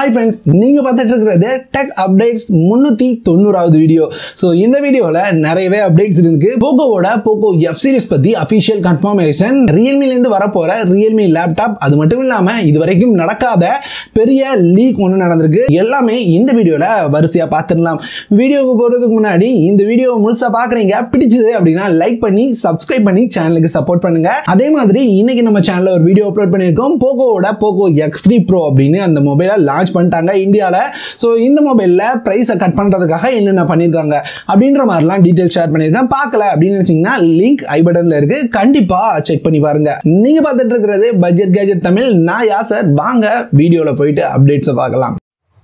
hi friends நீங்கள் பார்த்துட்டு இருக்கிறது டெக் அப்டேட்ஸ் முந்நூற்றி தொண்ணூறாவது வீடியோ ஸோ இந்த வீடியோவில் நிறையவே அப்டேட்ஸ் இருக்கு போகோவோட போகோ எஃப் சீரிஸ் பற்றி அஃபிஷியல் கன்ஃபர்மேஷன் ரியல்மிலேருந்து வரப்போகிற ரியல்மி லேப்டாப் அது மட்டும் இல்லாமல் இது வரைக்கும் நடக்காத பெரிய லீக் ஒன்று நடந்திருக்கு எல்லாமே இந்த வீடியோவில் வரிசையாக பார்த்துடலாம் வீடியோவுக்கு போகிறதுக்கு முன்னாடி இந்த வீடியோவை முழுசாக பார்க்குறீங்க பிடிச்சது அப்படின்னா லைக் பண்ணி சப்ஸ்கிரைப் பண்ணி சேனலுக்கு சப்போர்ட் பண்ணுங்க அதே மாதிரி இன்னைக்கு நம்ம சேனலில் ஒரு வீடியோ அப்லோட் பண்ணியிருக்கோம் போகோவோட போகோ எக்ஸ் த்ரீ ப்ரோ அப்படின்னு அந்த மொபைலை லான்ச் பண்ணிட்டாங்க இந்தியாவில் ஸோ இந்த மொபைலில் ப்ரைஸை கட் பண்ணுறதுக்காக என்னென்ன பண்ணியிருக்காங்க அப்படின்ற மாதிரிலாம் டீட்டெயில் ஷேர் பண்ணியிருக்கேன் பார்க்கல அப்படின்னு நினச்சிங்கன்னா லிங்க் ஐ பட்டனில் இருக்குது கண்டிப்பாக செக் பண்ணி பாருங்க நீங்கள் பார்த்துட்டு இருக்கிறது பட்ஜெட் கேஜெட் தமிழ் நான் யாசர் வாங்க வீடியோவில் போயிட்டு அப்டேட்ஸை பார்க்கலாம்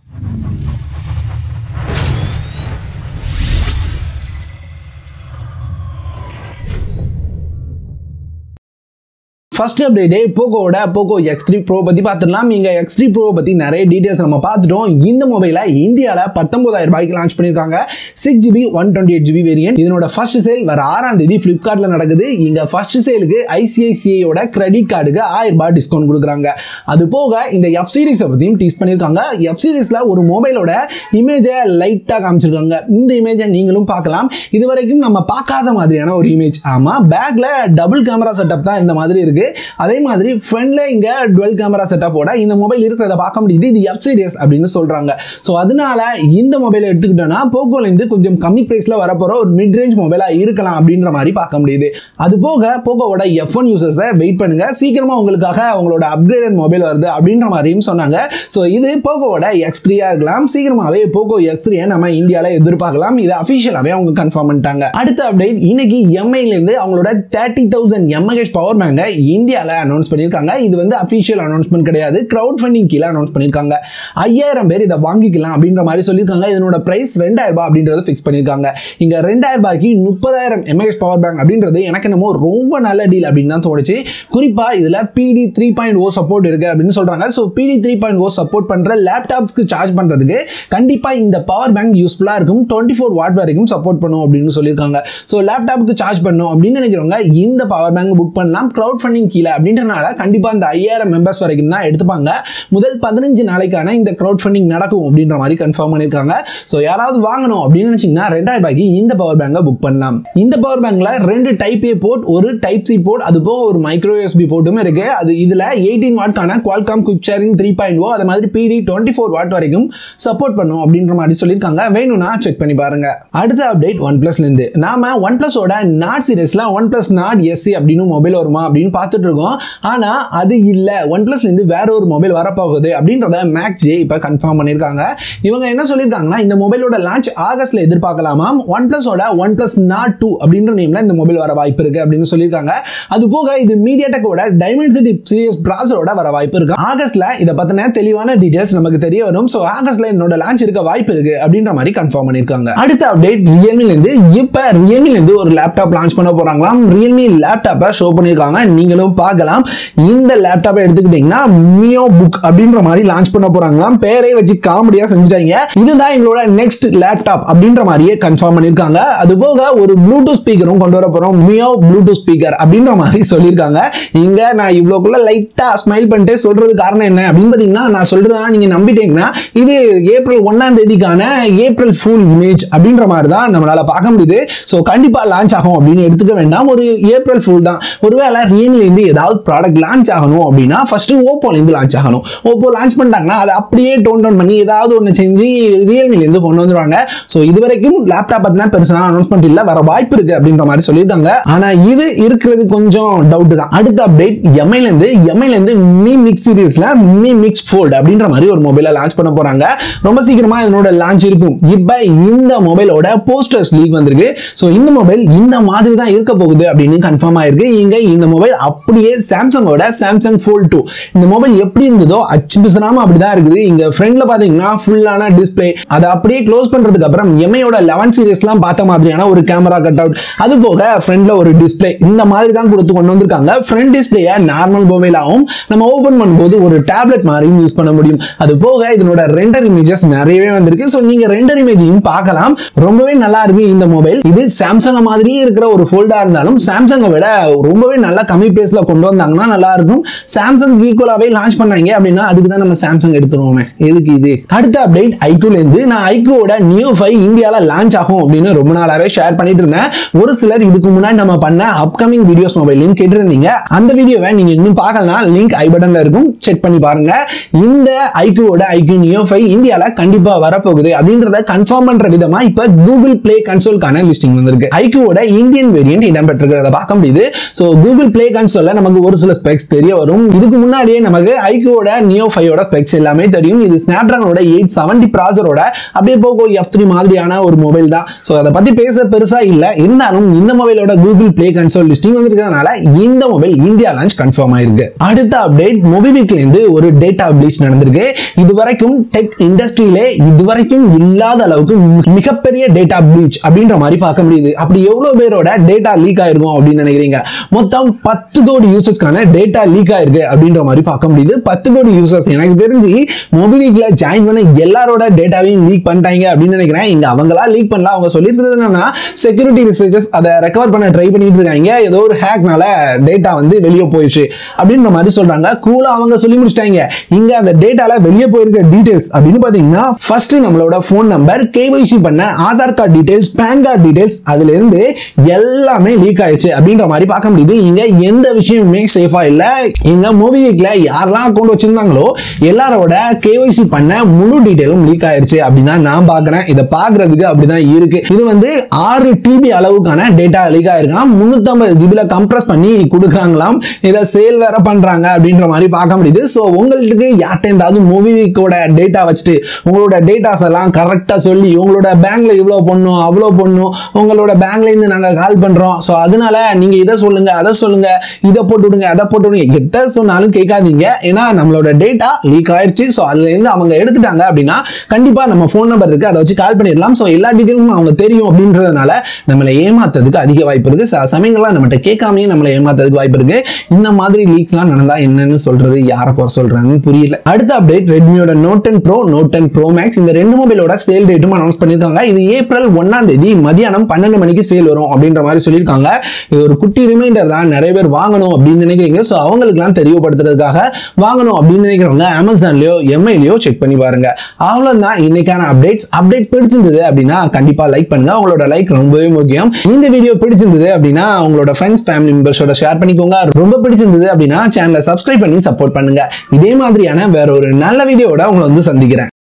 ஃபர்ஸ்ட் அப்டேட்டே போகோட போகோ எக்ஸ் த்ரீ ப்ரோ பற்றி பார்த்துடலாம் இங்கே எக்ஸ் த்ரீ ப்ரோ பற்றி நிறைய டீட்டெயில்ஸ் நம்ம பார்த்துட்டோம் இந்த மொபைலை இந்தியாவில் பத்தொன்பதாயிரம் ரூபாய்க்கு லான்ச் பண்ணியிருக்காங்க six GB one twenty eight GB variant இதனோட ஃபர்ஸ்ட் சேல் வர ஆறாம் தேதி ஃப்ளிப்கார்ட்டில் நடக்குது இங்கே ஃபர்ஸ்ட் சேலுக்கு ஐசிஐசிஐயோட கிரெடிட் கார்டுக்கு ஆயிரம் ரூபாய் டிஸ்கவுண்ட் கொடுக்குறாங்க அது போக இந்த எஃப் சீரிஸை பற்றியும் டீஸ் பண்ணியிருக்காங்க எஃப் சீரிஸில் ஒரு மொபைலோட இமேஜை லைட்டாக காமிச்சிருக்காங்க இந்த இமேஜை நீங்களும் பார்க்கலாம் இது வரைக்கும் நம்ம பார்க்காத மாதிரியான ஒரு இமேஜ் ஆமாம் பேக்கில் டபுள் கேமரா செட்டப் தான் இந்த மாதிரி இருக்கு அதே மாதிரி ஃப்ரண்ட்ல இங்க டுவெல் கேமரா செட்டப்போட இந்த மொபைல் இருக்கிறத பார்க்க முடியுது இது எஃப் சீரியஸ் அப்படின்னு சொல்றாங்க ஸோ அதனால இந்த மொபைலை எடுத்துக்கிட்டோம்னா போகோலேருந்து கொஞ்சம் கம்மி பிரைஸ்ல வரப்போற ஒரு மிட் ரேஞ்ச் மொபைலா இருக்கலாம் அப்படின்ற மாதிரி பார்க்க முடியுது அது போக போகோவோட எஃப் ஒன் யூசர்ஸை வெயிட் பண்ணுங்க சீக்கிரமா உங்களுக்காக அவங்களோட அப்கிரேடட் மொபைல் வருது அப்படின்ற மாதிரியும் சொன்னாங்க ஸோ இது போகோவோட எக்ஸ் த்ரீயா இருக்கலாம் சீக்கிரமாவே போகோ எக்ஸ் த்ரீயை நம்ம இந்தியாவில் எதிர்பார்க்கலாம் இது அஃபிஷியலாகவே அவங்க கன்ஃபார்ம் பண்ணிட்டாங்க அடுத்த அப்டேட் இன்னைக்கு எம்ஐலேருந்து அவங்களோட தேர்ட்டி தௌசண்ட் எம்ஏஹெச் பவர் பேங்கை இந்தியாவில் அனௌன்ஸ் பண்ணியிருக்காங்க இது வந்து அஃபிஷியல் அனௌன்ஸ்மெண்ட் கிடையாது க்ரௌட் ஃபண்டிங் கீழே அனௌன்ஸ் பண்ணியிருக்காங்க ஐயாயிரம் பேர் இதை வாங்கிக்கலாம் அப்படின்ற மாதிரி சொல்லியிருக்காங்க இதனோட பிரைஸ் ரெண்டாயிரம் ரூபாய் அப்படின்றத ஃபிக்ஸ் பண்ணியிருக்காங்க இங்கே ரெண்டாயிரம் ரூபாய்க்கு முப்பதாயிரம் எம்ஏஹெச் பவர் பேங்க் அப்படின்றது எனக்கு என்னமோ ரொம்ப நல்ல டீல் அப்படின்னு தான் தோணுச்சு குறிப்பாக இதில் பிடி த்ரீ பாயிண்ட் ஓ சப்போர்ட் இருக்குது அப்படின்னு சொல்கிறாங்க ஸோ பிடி த்ரீ பாயிண்ட் ஓ சப்போர்ட் பண்ணுற லேப்டாப்ஸ்க்கு சார்ஜ் பண்ணுறதுக்கு கண்டிப்பாக இந்த பவர் பேங்க் யூஸ்ஃபுல்லாக இருக்கும் டுவெண்ட்டி ஃபோர் வாட் வரைக்கும் சப்போர்ட் பண்ணும் அப்படின்னு சொல்லியிருக்காங்க ஸோ லேப்டாப்புக்கு சார்ஜ் பண்ணும் அப்படின்னு நினைக்கிறவங்க இந்த பவர் பேங்க் புக் பண்ணலாம் க்ரௌட் ஃபண்டிங் கீழே அப்படின்றனால கண்டிப்பாக இந்த ஐயாயிரம் மெம்பர்ஸ் வரைக்கும் தான் எடுத்துப்பாங்க முதல் பதினஞ்சு நாளைக்கான இந்த க்ரௌட் ஃபண்டிங் நடக்கும் அப்படின்ற மாதிரி கன்ஃபார்ம் பண்ணியிருக்காங்க ஸோ யாராவது வாங்கணும் அப்படின்னு நினச்சிங்கன்னா ரெண்டாயிரம் ரூபாய்க்கு இந்த பவர் பேங்கை புக் பண்ணலாம் இந்த பவர் பேங்க்ல ரெண்டு டைப் ஏ போர்ட் ஒரு டைப் சி போர்ட் அது போக ஒரு மைக்ரோ யூஎஸ்பி போர்ட்டும் இருக்கு அது இதில் எயிட்டீன் வாட்கான Qualcomm quick sharing three point O அது மாதிரி பிடி டுவெண்ட்டி ஃபோர் வாட் வரைக்கும் சப்போர்ட் பண்ணும் அப்படின்ற மாதிரி சொல்லியிருக்காங்க வேணும்னா செக் பண்ணி பாருங்க அடுத்த அப்டேட் ஒன் பிளஸ்லேருந்து நாம ஒன் பிளஸோட நாட் சீரீஸ்ல ஒன் பிளஸ் நாட் எஸ்சி அப்படின்னு மொபைல் வருமா அப்படின்னு பார்த்துட்டு இருக்கோம் ஆனால் அது இல்லை ஒன் பிளஸ்லேருந்து வேற ஒரு மொபைல் வரப்போகுது அப்படின்றத மேக் ஜே இப்போ கன்ஃபார்ம் பண்ணியிருக்காங்க இவங்க என்ன சொல்லியிருக்காங்கன்னா இந்த மொபைலோட லான்ச் ஆகஸ்ட்ல எதிர்பார்க்கலாமா ஒன் பிளஸோட ஒன் பிளஸ் நாட் டூ அப்படின்ற நேம்ல இந்த மொபைல் வர வாய்ப்பு இருக்கு அப்படின்னு சொல்லியிருக்காங்க அது போக இது மீடியா டெக்கோட டைமென்சிட்டி சீரியஸ் ப்ராசரோட வர வாய்ப்பு இருக்கு ஆகஸ்ட்ல இதை பத்தின தெளிவான டீடைல்ஸ் நமக்கு தெரிய வரும் ஸோ ஆகஸ்ட்ல இதனோட லான்ச் இருக்க வாய்ப்பு இருக்கு அப்படின்ற மாதிரி கன்ஃபார்ம் பண்ணியிருக்காங்க அடுத்த அப்டேட் ரியல்மில இருந்து இப்போ ரியல்மில இருந்து ஒரு லேப்டாப் லான்ச் பண்ண போறாங்களாம் ரியல்மி லேப்டாப்பை ஷோ பண்ணியிருக்காங்க நீங்களும் பார்க்கலாம் இந்த லேப்டாப்பை எடுத்துக்கிட்டீங்கன்னா மியோ புக் அப்படின்ற மாதிரி லான்ச் பண்ண போறாங்களாம் பேரை வச்சு காமெடியா செஞ்சுட்டாங்க இதுதான் எங்களோட நெக்ஸ்ட் லேப்டாப் அப்படின்ற மாதிரியே கன்ஃபார்ம் பண்ணியிருக்காங்க அது போக ஒரு ப்ளூடூத் ஸ்பீக்கரும் கொண்டு வர போறோம் மியோ ப்ளூடூத் ஸ்பீக்கர் அப்படின்ற மாதிரி சொல்லியிருக்காங்க இங்க நான் இவ்வளோக்குள்ள லைட்டா ஸ்மைல் பண்ணிட்டு சொல்றது காரணம் என்ன அப்படின்னு பார்த்தீங்கன்னா நான் சொல்றதா நீங்க நம்பிட்டீங்கன்னா இது ஏப்ரல் ஒன்னாம் தேதிக்கான ஏப்ரல் ஃபுல் இமேஜ் அப்படின்ற மாதிரி தான் நம்மளால பார்க்க முடியுது ஸோ கண்டிப்பா லான்ச் ஆகும் அப்படின்னு எடுத்துக்க வேண்டாம் ஒரு ஏப்ரல் ஃபுல் தான் ஒருவேளை ரியல்மிலேருந்து ஏதாவது ப்ராடக்ட் லான்ச் ஆகணும் அப்படின்னா ஃபர்ஸ்ட் ஓப்போலேருந்து லான்ச் ஆகணும் ஓப்போ லான்ச் பண்ணிட்டாங்கன்னா அதை அப்படியே டோன் டவுன் பண்ணி ஏதாவது ஒன்று செஞ்சு ரியல்மிலேருந்து கொண்டு வந்துருவாங்க ஸோ இது வரைக்கும் லேப்டாப் பற்றினா பெருசான அனௌன்ஸ்மெண்ட் இல்லை வர வாய்ப்பு இருக்கு அப்படின்ற மாதிரி சொல்லியிருக்காங்க ஆனால் இது இருக்கிறது கொஞ்சம் டவுட் தான் அடுத்த அப்டேட் எம்ஐலேருந்து எம்ஐலேருந்து மீ மிக்ஸ் சீரீஸில் மீ மிக்ஸ் ஃபோல்ட் அப்படின்ற மாதிரி ஒரு மொபைலை லான்ச் பண்ண போகிறாங்க ரொம்ப சீக்கிரமாக இதனோட லான்ச் இருக்கும் இப்போ இந்த மொபைலோட போஸ்டர்ஸ் லீக் வந்திருக்கு ஸோ இந்த மொபைல் இந்த மாதிரி தான் இருக்க போகுது அப்படின்னு கன்ஃபார்ம் ஆயிருக்கு இங்க இந்த மொபைல் அப்படியே சாம்சங்கோட சாம்சங் ஃபோல்ட் டூ இந்த மொபைல் எப்படி இருந்ததோ அச்சு பிசனாம அப்படிதான் இருக்குது இங்க ஃப்ரண்ட்ல பாத்தீங்கன்னா ஃபுல்லான டிஸ்பிளே அதை அப்படியே க்ளோஸ் பண்றதுக்கு அப்புறம் எம்ஐயோட லெவன் சீரிஸ்லாம் பார்த்த மாதிரியான ஒரு கேமரா கட் அவுட் அது போக ஃப்ரண்ட்ல ஒரு டிஸ்பிளே இந்த மாதிரி தான் கொடுத்து கொண்டு வந்திருக்காங்க ஃப்ரண்ட் டிஸ்பிளேயை நார்மல் மொபைலாகவும் நம்ம ஓபன் பண்ணும்போது ஒரு டேப்லெட் மாதிரியும் யூஸ் பண்ண முடியும் அது போக இதனோட ரெண்டர் இமேஜஸ் நிறையவே வந்திருக்கு ஸோ நீங்க ரெண்டர் இமேஜையும் பார்க்கலாம் ரொம்பவே நல்லா இருக்கு இந்த மொபைல் இது சாம்சங் மாதிரியே இருக்கிற ஒரு ஃபோல்டா இருந்தாலும் சாம்சங்கை விட ரொம்பவே நல்லா கம்மி பிரைஸ் பேஸ்ல கொண்டு வந்தாங்கன்னா நல்லா இருக்கும் சாம்சங் ஈக்குவலாவே லான்ச் பண்ணாங்க அப்படின்னா அதுக்கு தான் நம்ம சாம்சங் எடுத்துருவோமே எதுக்கு இது அடுத்த அப்டேட் ஐக்யூல இருந்து நான் ஐக்யூவோட நியூ ஃபைவ் இந்தியால லான்ச் ஆகும் அப்படின்னு ரொம்ப நாளாவே ஷேர் பண்ணிட்டு இருந்தேன் ஒரு சிலர் இதுக்கு முன்னாடி நம்ம பண்ண அப்கமிங் வீடியோஸ் மொபைல் லிங்க் கேட்டிருந்தீங்க அந்த வீடியோவை நீங்க இன்னும் பார்க்கலாம் லிங்க் ஐ பட்டன்ல இருக்கும் செக் பண்ணி பாருங்க இந்த ஐக்யூவோட ஐக்யூ நியோ ஃபைவ் இந்தியால கண்டிப்பா வரப்போகுது அப்படின்றத கன்ஃபார்ம் பண்ற விதமா இப்ப கூகுள் பிளே கன்சோல்கான லிஸ்டிங் வந்திருக்கு ஐக்யூவோட இந்தியன் வேரியன்ட் இடம்பெற்றிருக்கிறத பார்க்க முடியுது ஸோ கூகுள் பிளே கன்சோல்ல நமக்கு ஒரு சில ஸ்பெக்ஸ் தெரிய வரும் இதுக்கு முன்னாடியே நமக்கு ஐக்யூவோட நியோ ஃபைவோட ஸ்பெக்ஸ் எல்லாமே தெரியும் இது ஸ்னாப்டிராகனோட எயிட் செவன்டி ப்ராசரோட அப்படியே போகோ எஃப் த்ரீ மாதிரியான ஒரு மொபைல் தான் ஸோ அதை பத்தி பேச பெருசா இல்ல இருந்தாலும் இந்த மொபைலோட கூகுள் பிளே கன்சோல் லிஸ்டிங் வந்திருக்கிறதுனால இந்த மொபைல் இந்தியா லான்ச் கன்ஃபார்ம் ஆயிருக்கு அடுத்த அப்டேட் மொபிவிக்ல இருந்து ஒரு டேட்டா ப்ளீச் நடந்திருக்கு இது வரைக்கும் டெக் இண்டஸ்ட்ரியிலே இதுவரைக்கும் இல்லாத அளவுக்கு மி- மிகப்பெரிய டேட்டா ப்ளீச் அப்படின்ற மாதிரி பார்க்க முடியுது அப்படி எவ்வளவு பேரோட டேட்டா லீக் ஆயிருக்கும் அப்படின்னு நினைக்கிறீங்க மொத்தம் பத்து கோடி யூசர்ஸ்க்கான டேட்டா லீக் ஆயிருக்கு அப்படின்ற மாதிரி பார்க்க முடியுது பத்து கோடி யூசர்ஸ் எனக்கு தெரிஞ்சு மொபிவிக்ல ஜாயின் பண்ண எல்லாரோட டேட்டாவையும் லீக் பண்ணிட்டாங்க அப்படின்னு நினைக்கிறேன் இங்க அவங்களா லீக் பண்ணல அவங்க சொல்லியிருக்கிறது என்னன்னா செக்யூரிட்டி ரிசர்ச்சர்ஸ் அதை ரெக்கவர் பண்ண ட்ரை பண்ணிட்டு இருக்காங்க ஏதோ ஒரு ஹேக்னால டேட்டா வந்து வெளியே போயிடுச்சு அப்படின்ற மாதிரி சொல்றாங்க கூலா அவங்க சொல்லி முடிச்சிட்டாங்க இங்க அந்த டேட்டால வெளியே போயிருக்க டீடைல்ஸ் அப்படின்னு பாத்தீங்கன்னா ஃபர்ஸ்ட் நம்மளோட ஃபோன் நம்பர் கேவைசி பண்ண Aadhaar card details PAN card details அதுல இருந்து எல்லாமே லீக் ஆயிடுச்சு அப்படின்ற மாதிரி பார்க்க முடியுது இங்க எந்த விஷயமுமே சேஃபா இல்ல இங்க மூவிக்ல யாரெல்லாம் அக்கௌண்ட் வச்சிருந்தாங்களோ எல்லாரோட கேவைசி பண்ண முழு டீடைலும் லீக் ஆயிருச்சு அப்படின்னு தான் நான் பாக்குறேன் இதை பாக்குறதுக்கு அப்படிதான் இருக்கு இது வந்து ஆறு டிபி அளவுக்கான டேட்டா லீக் ஆயிருக்கான் முன்னூத்தம்பது ஜிபில கம்ப்ரஸ் பண்ணி கொடுக்குறாங்களாம் இதை சேல் வேற பண்றாங்க அப்படின்ற மாதிரி பார்க்க முடியுது ஸோ உங்களுக்கு யார்கிட்ட இருந்தாவது மூவிக்கோட டேட்டா வச்சுட்டு உங்களோட டேட்டாஸ் எல்லாம் கரெக்டாக சொல்லி உங்களோட பேங்க்ல இவ்வளோ பண்ணும் அவ்வளோ பண்ணும் உங்களோட பேங்க்ல இருந்து நாங்கள் கால் பண்றோம் ஸோ அதனால நீங்க இதை சொல்லுங்க அதை சொல்லுங்க இதை போட்டு விடுங்க அதை போட்டு விடுங்க எதை சொன்னாலும் கேட்காதீங்க ஏன்னா நம்மளோட டேட்டா லீக் ஆயிருச்சு ஸோ அதுல இருந்து அவங்க எடுத்துட்டாங்க அப்படின்னா கண்டிப்பா நம்ம ஃபோன் நம்பர் இருக்கு அதை வச்சு கால் பண்ணிடலாம் ஸோ எல்லா டீட்டெயிலும் அவங்க தெரியும் அப்படின்றதுனால நம்மளை ஏமாத்துறதுக்கு அதிக வாய்ப்பு இருக்கு சில சமயங்கள்லாம் நம்மகிட்ட கேட்காமயே நம்மளை ஏமாத்துறதுக்கு வாய்ப்பு இருக்கு இந்த மாதிரி லீக்ஸ்லாம் நடந்தா என்னன்னு சொல்றது யாரை குறை சொல்றதுன்னு புரியல அடுத்த அப்டேட் ரெட்மியோட Note ten pro Note ten pro max இந்த ரெண்டு மொபைலோட சேல் டேட்டும் அனௌன்ஸ் பண்ணியிருக்காங்க இது ஏப்ரல் ஒன்னாம் தேதி மதியானம் பன்னெண்டு மணிக்கு சேல் வரும் அப்படின்ற மாதிரி சொல்லியிருக்காங்க இது ஒரு குட்டி ரிமைண்டர் தான் நிறைய பேர் வாங்கணும் அப்படின்னு நினைக்கிறீங்க ஸோ அவங்களுக்குலாம் தெரியப்படுத்துறதுக்காக வாங்கணும் அப்படின்னு நினைக்கிறவங்க அமேசான்லயோ எம்ஐலயோ செக் பண்ணி பாருங்க அவ்வளவுதான் இன்னைக்கான அப்டேட்ஸ் அப்டேட் பிடிச்சிருந்தது அப்படின்னா கண்டிப்பா லைக் பண்ணுங்க உங்களோட லைக் ரொம்பவே முக்கியம் இந்த வீடியோ பிடிச்சிருந்தது அப்படின்னா உங்களோட ஃப்ரெண்ட்ஸ் ஃபேமிலி மெம்பர்ஸோட ஷேர் பண்ணிக்கோங்க ரொம்ப பிடிச்சிருந்தது அப்படின்னா சேனலை சப்ஸ்கிரைப் பண்ணி சப்போர்ட் பண்ணுங்க இதே மாதிரியான வேற ஒரு நல்ல வீடியோவோட உங்களை வந்து சந்திக்கிறேன்